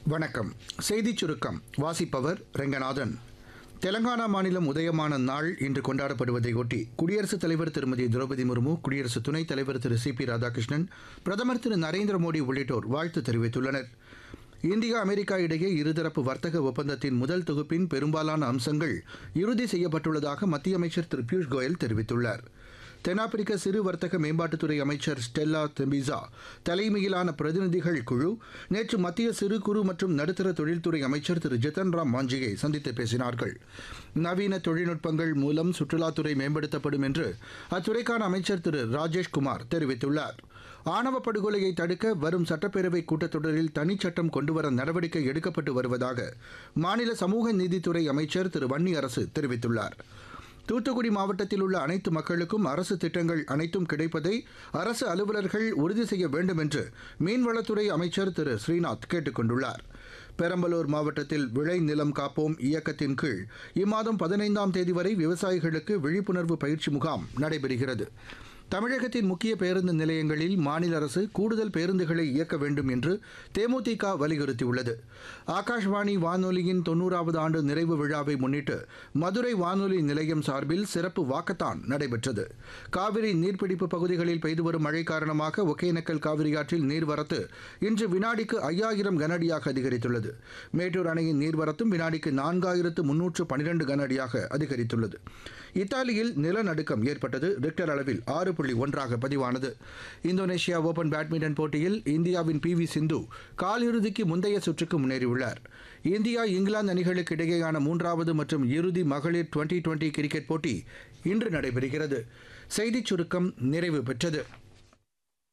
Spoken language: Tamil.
வணக்கம் செய்திச் சுருக்கம் வாசிப்பவர் ரெங்கநாதன் தெலங்கானா மாநிலம் உதயமான நாள் இன்று கொண்டாடப்படுவதையொட்டி குடியரசுத் தலைவர் திருமதி திரௌபதி முர்மு குடியரசு துணைத் தலைவர் திரு சி பி ராதாகிருஷ்ணன் பிரதமர் திரு நரேந்திர மோடி உள்ளிட்டோர் வாழ்த்து தெரிவித்துள்ளனர் இந்தியா அமெரிக்கா இடையே இருதரப்பு வர்த்தக ஒப்பந்தத்தின் முதல் தொகுப்பின் பெரும்பாலான அம்சங்கள் இறுதி செய்யப்பட்டுள்ளதாக மத்திய அமைச்சர் திரு பியூஷ் கோயல் தெரிவித்துள்ளார் தென்னாப்பிரிக்க சிறு வர்த்தக மேம்பாட்டுத்துறை அமைச்சர் ஸ்டெல்லா தெம்பிசா தலைமையிலான பிரதிநிதிகள் குழு நேற்று மத்திய சிறு குறு மற்றும் நடுத்தர தொழில்துறை அமைச்சர் திரு ஜித்தன் ராம் மாஞ்சியை சந்தித்து பேசினார்கள் நவீன தொழில்நுட்பங்கள் மூலம் சுற்றுலாத்துறை மேம்படுத்தப்படும் என்று அத்துறைக்கான அமைச்சர் திரு ராஜேஷ்குமார் தெரிவித்துள்ளார் ஆணவ படுகொலையை தடுக்க வரும் சட்டப்பேரவை கூட்டத்தொடரில் தனிச்சட்டம் கொண்டுவர நடவடிக்கை எடுக்கப்பட்டு வருவதாக மாநில சமூக நீதித்துறை அமைச்சர் திரு வன்னி அரசு தெரிவித்துள்ளார் தூத்துக்குடி மாவட்டத்தில் உள்ள அனைத்து மக்களுக்கும் அரசு திட்டங்கள் அனைத்தும் கிடைப்பதை அரசு அலுவலர்கள் உறுதி செய்ய வேண்டும் என்று மீன்வளத்துறை அமைச்சர் திரு ஸ்ரீநாத் கேட்டுக் கொண்டுள்ளார் பெரம்பலூர் மாவட்டத்தில் விளை நிலம் காப்போம் இயக்கத்தின் கீழ் இம்மாதம் பதினைந்தாம் தேதி வரை விவசாயிகளுக்கு விழிப்புணர்வு பயிற்சி முகாம் நடைபெறுகிறது தமிழகத்தின் முக்கிய பேருந்து நிலையங்களில் மாநில அரசு கூடுதல் பேருந்துகளை இயக்க வேண்டும் என்று தேமுதிக வலியுறுத்தியுள்ளது ஆகாஷ்வாணி வானொலியின் தொன்னூறாவது ஆண்டு நிறைவு விழாவை முன்னிட்டு மதுரை வானொலி நிலையம் சார்பில் சிறப்பு வாக்கத்தான் நடைபெற்றது காவிரி நீர்பிடிப்பு பகுதிகளில் பெய்து வரும் மழை காரணமாக ஒகேனக்கல் காவிரி ஆற்றில் நீர்வரத்து இன்று வினாடிக்கு ஐயாயிரம் கனஅடியாக அதிகரித்துள்ளது மேட்டூர் அணையின் நீர்வரத்தும் வினாடிக்கு நான்காயிரத்து முன்னூற்று பனிரெண்டு கனஅடியாக அதிகரித்துள்ளது இத்தாலியில் நிலநடுக்கம் ஏற்பட்டது ரிக்டர் அளவில் ஆறு புள்ளி ஒன்றாக பதிவானது இந்தோனேஷியா ஓபன் பேட்மிண்டன் போட்டியில் இந்தியாவின் பி வி சிந்து காலிறுதிக்கு முந்தைய சுற்றுக்கு முன்னேறியுள்ளார் இந்தியா இங்கிலாந்து அணிகளுக்கு இடையேயான மூன்றாவது மற்றும் இறுதி மகளிர் டுவெண்டி டுவெண்டி கிரிக்கெட் போட்டி இன்று நடைபெறுகிறது செய்திச் சுருக்கம் நிறைவு பெற்றது